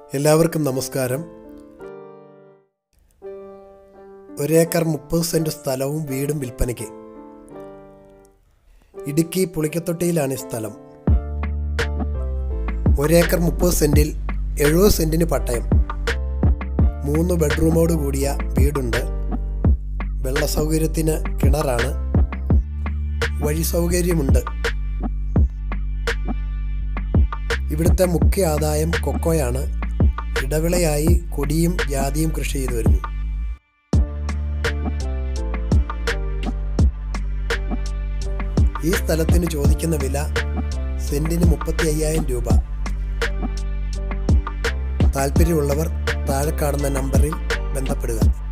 എല്ലാവർക്കും നമസ്കാരം ഒരേക്കർ മുപ്പത് സെൻറ്റ് സ്ഥലവും വീടും വിൽപ്പനയ്ക്ക് ഇടുക്കി പുളിക്കത്തൊട്ടിയിലാണ് ഈ സ്ഥലം ഒരേക്കർ മുപ്പത് സെൻറ്റിൽ എഴുപത് സെൻറ്റിന് പട്ടയം മൂന്ന് ബെഡ്റൂമോട് കൂടിയ വീടുണ്ട് വെള്ള സൗകര്യത്തിന് കിണറാണ് വഴി സൗകര്യമുണ്ട് ഇവിടുത്തെ മുഖ്യ ആദായം കൊക്കോയാണ് ഇടവിളയായി കൊടിയും ജാതിയും കൃഷി ചെയ്തു വരുന്നു ഈ സ്ഥലത്തിന് ചോദിക്കുന്ന വില സെന്റിന് മുപ്പത്തി അയ്യായിരം രൂപ താല്പര്യമുള്ളവർ താഴെ കാണുന്ന നമ്പറിൽ ബന്ധപ്പെടുക